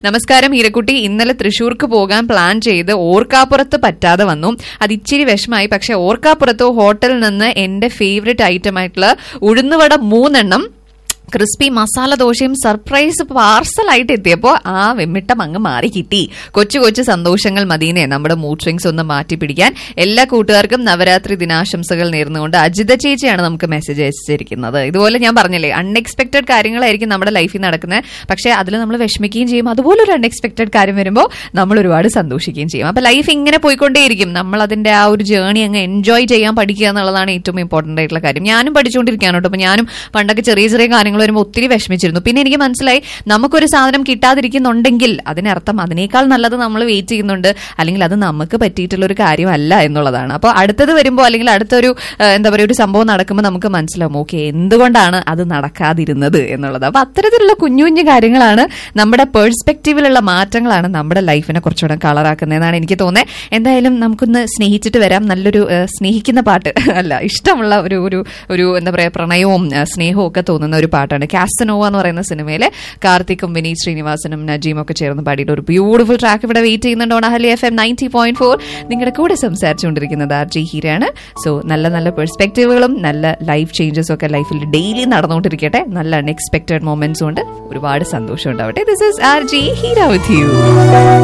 നമസ്കാരം ഹീരക്കുട്ടി ഇന്നലെ തൃശൂർക്ക് പോകാൻ പ്ലാൻ ചെയ്ത് ഓർക്കാപ്പുറത്ത് പറ്റാതെ വന്നു അത് ഇച്ചിരി വിഷമായി പക്ഷെ ഓർക്കാപ്പുറത്ത് ഹോട്ടലിൽ നിന്ന് എന്റെ ഫേവറേറ്റ് ഐറ്റം ആയിട്ടുള്ള ഉഴുന്നുവട മൂന്നെണ്ണം ക്രിസ്പി മസാല ദോശയും സർപ്രൈസ് പാർസലായിട്ട് എത്തിയപ്പോൾ ആ വെമ്മിട്ടം അങ്ങ് മാറി കിട്ടി കൊച്ചു കൊച്ചു സന്തോഷങ്ങൾ മദീനെ നമ്മുടെ മൂഡ് സ്വിങ്സ് ഒന്ന് മാറ്റി പിടിക്കാൻ എല്ലാ കൂട്ടുകാർക്കും നവരാത്രി ദിനാശംസകൾ നേർന്നുകൊണ്ട് അജിത ചേച്ചിയാണ് നമുക്ക് മെസ്സേജ് അയച്ചിരിക്കുന്നത് ഇതുപോലെ ഞാൻ പറഞ്ഞില്ലേ അൺഎക്സ്പെക്ടഡ് കാര്യങ്ങളായിരിക്കും നമ്മുടെ ലൈഫിൽ നടക്കുന്നത് പക്ഷേ അതിൽ നമ്മൾ വിഷമിക്കുകയും ചെയ്യും അതുപോലെ ഒരു അൺഎക്സ്പെക്ടഡ് കാര്യം വരുമ്പോൾ നമ്മൾ ഒരുപാട് സന്തോഷിക്കുകയും ചെയ്യും അപ്പൊ ലൈഫ് ഇങ്ങനെ പോയിക്കൊണ്ടേയിരിക്കും നമ്മൾ അതിന്റെ ആ ഒരു ജേണി അങ്ങ് എൻജോയ് ചെയ്യാൻ പഠിക്കുക എന്നുള്ളതാണ് ഏറ്റവും ഇമ്പോർട്ടന്റ് ആയിട്ടുള്ള കാര്യം ഞാനും പഠിച്ചുകൊണ്ടിരിക്കുകയാണ് കേട്ടോ അപ്പൊ ഞാനും പണ്ടൊക്കെ ചെറിയ ചെറിയ കാര്യങ്ങൾ വരുമ്പോൾ ഒത്തിരി വിഷമിച്ചിരുന്നു പിന്നെ എനിക്ക് മനസ്സിലായി നമുക്കൊരു സാധനം കിട്ടാതിരിക്കുന്നുണ്ടെങ്കിൽ അതിനർത്ഥം അതിനേക്കാൾ നല്ലത് നമ്മൾ വെയിറ്റ് ചെയ്യുന്നുണ്ട് അല്ലെങ്കിൽ അത് നമുക്ക് പറ്റിയിട്ടുള്ള ഒരു കാര്യമല്ല എന്നുള്ളതാണ് അപ്പോൾ അടുത്തത് വരുമ്പോൾ അല്ലെങ്കിൽ അടുത്തൊരു ആ, എന്താ പറയുക ഒരു സംഭവം നടക്കുമ്പോൾ നമുക്ക് മനസ്സിലാവും ഓക്കെ എന്തുകൊണ്ടാണ് അത് നടക്കാതിരുന്നത് എന്നുള്ളത് അപ്പൊ അത്തരത്തിലുള്ള കുഞ്ഞു കുഞ്ഞു കാര്യങ്ങളാണ് നമ്മുടെ പേഴ്സ്പെക്റ്റീവിലുള്ള മാറ്റങ്ങളാണ് നമ്മുടെ ലൈഫിനെ കുറച്ചുകൂടെ കളറാക്കുന്നതെന്നാണ് എനിക്ക് തോന്നുന്നത് എന്തായാലും നമുക്കൊന്ന് സ്നേഹിച്ചിട്ട് വരാം നല്ലൊരു ആ, സ്നേഹിക്കുന്ന പാട്ട് അല്ല ഇഷ്ടമുള്ള ഒരു ഒരു ഒരു എന്താ പറയുക പ്രണയവും ആ, സ്നേഹവും ഒക്കെ തോന്നുന്ന ഒരു പാട്ടാണ് കാസ്റ്റനോവ എന്ന് പറയുന്ന സിനിമയിലെ കാർത്തിക്കും വിനീത് ശ്രീനിവാസനും നജീമും ഒക്കെ ചേർന്ന് പാടിയിട്ട് ഒരു ബ്യൂട്ടിഫുൾ ട്രാക്ക് ഇവിടെ വെയിറ്റ് ചെയ്യുന്നുണ്ട് ഓണഹലി F M ninety point four നിങ്ങളുടെ കൂടെ സംസാരിച്ചുകൊണ്ടിരിക്കുന്നത് ആർ ജി ഹീരാണ് സോ നല്ല നല്ല പെർസ്പെക്റ്റീവുകളും നല്ല ലൈഫ് ചേഞ്ചസും ഒക്കെ ലൈഫിൽ ഡെയിലി നടന്നുകൊണ്ടിരിക്കട്ടെ നല്ല അൺഎക്സ്പെക്ടഡ് മൊമെന്റ്സും ഉണ്ട് ഒരുപാട് സന്തോഷം ഉണ്ടാവട്ടെ this is R J Heera with U